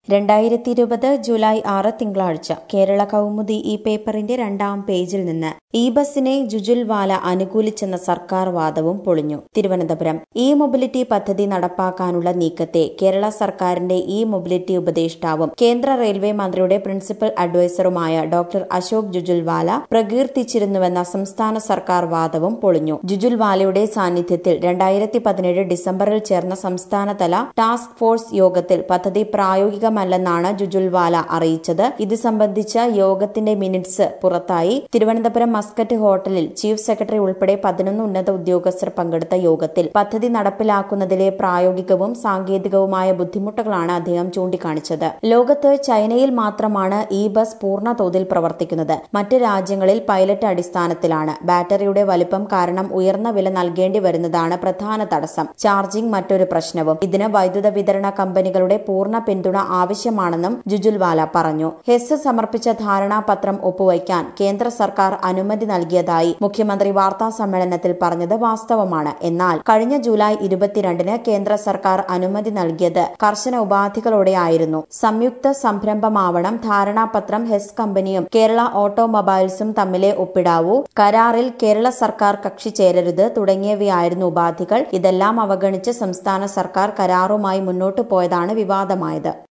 രണ്ടായിരത്തി ഇരുപത് ജൂലൈ ആറ് തിങ്കളാഴ്ച കേരള കൗമുദി ഈ പേപ്പറിന്റെ രണ്ടാം പേജിൽ നിന്ന് ഇ ബസിനെ ജുജുൽവാല അനുകൂലിച്ചെന്ന സർക്കാർ വാദവും പൊളിഞ്ഞു തിരുവനന്തപുരം ഇ മൊബിലിറ്റി പദ്ധതി നടപ്പാക്കാനുള്ള നീക്കത്തെ കേരള സർക്കാരിന്റെ ഇ മൊബിലിറ്റി ഉപദേഷ്ടാവും കേന്ദ്ര റെയിൽവേ മന്ത്രിയുടെ പ്രിൻസിപ്പൽ അഡ്വൈസറുമായ ഡോക്ടർ അശോക് ജുജുൽവാല പ്രകീർത്തിച്ചിരുന്നുവെന്ന സംസ്ഥാന സർക്കാർ വാദവും പൊളിഞ്ഞു ജുജുൽവാലയുടെ സാന്നിധ്യത്തിൽ രണ്ടായിരത്തി പതിനേഴ് ഡിസംബറിൽ ചേർന്ന സംസ്ഥാനതല ടാസ്ക് ഫോഴ്സ് യോഗത്തിൽ പദ്ധതി പ്രായോഗികമല്ലെന്നാണ് ജുജുൽവാല അറിയിച്ചത് ഇത് സംബന്ധിച്ച യോഗത്തിന്റെ മിനിറ്റ്സ് പുറത്തായി തിരുവനന്തപുരം മസ്കറ്റ് ഹോട്ടലിൽ ചീഫ് സെക്രട്ടറി ഉൾപ്പെടെ പതിനൊന്ന് ഉന്നത ഉദ്യോഗസ്ഥർ പങ്കെടുത്ത യോഗത്തിൽ പദ്ധതി നടപ്പിലാക്കുന്നതിലെ പ്രായോഗികവും സാങ്കേതികവുമായ ബുദ്ധിമുട്ടുകളാണ് അദ്ദേഹം ചൂണ്ടിക്കാണിച്ചത് ലോകത്ത് ചൈനയിൽ മാത്രമാണ് ഇ ബസ് പൂർണ്ണ തോതിൽ പ്രവർത്തിക്കുന്നത് മറ്റ് രാജ്യങ്ങളിൽ പൈലറ്റ് അടിസ്ഥാനത്തിലാണ് ബാറ്ററിയുടെ വലിപ്പം കാരണം ഉയർന്ന വില നൽകേണ്ടി വരുന്നതാണ് പ്രധാന തടസ്സം ചാർജിംഗ് മറ്റൊരു പ്രശ്നവും ഇതിന് വൈദ്യുത വിതരണ കമ്പനികളുടെ പൂർണ്ണ പിന്തുണ ആവശ്യമാണെന്നും ജുജുൽവാല പറഞ്ഞു ഹെസ് സമർപ്പിച്ച ധാരണാപത്രം ഒപ്പുവയ്ക്കാൻ കേന്ദ്ര സർക്കാർ അനുമതി നൽകിയതായി മുഖ്യമന്ത്രി വാർത്താ സമ്മേളനത്തിൽ പറഞ്ഞത് വാസ്തവമാണ് എന്നാൽ കഴിഞ്ഞ ജൂലൈ ഇരുപത്തിരണ്ടിന് കേന്ദ്ര സർക്കാർ അനുമതി നൽകിയത് കർശന ഉപാധികളോടെയായിരുന്നു സംയുക്ത സംരംഭമാവണം ധാരണാപത്രം ഹെസ് കമ്പനിയും കേരള ഓട്ടോമൊബൈൽസും തമ്മിലെ ഒപ്പിടാവൂ കരാറിൽ കേരള സർക്കാർ കക്ഷി ചേരരുത് തുടങ്ങിയവയായിരുന്നു ഉപാധികൾ ഇതെല്ലാം അവഗണിച്ച് സംസ്ഥാന സർക്കാർ കരാറുമായി മുന്നോട്ടു പോയതാണ് വിവാദമായത്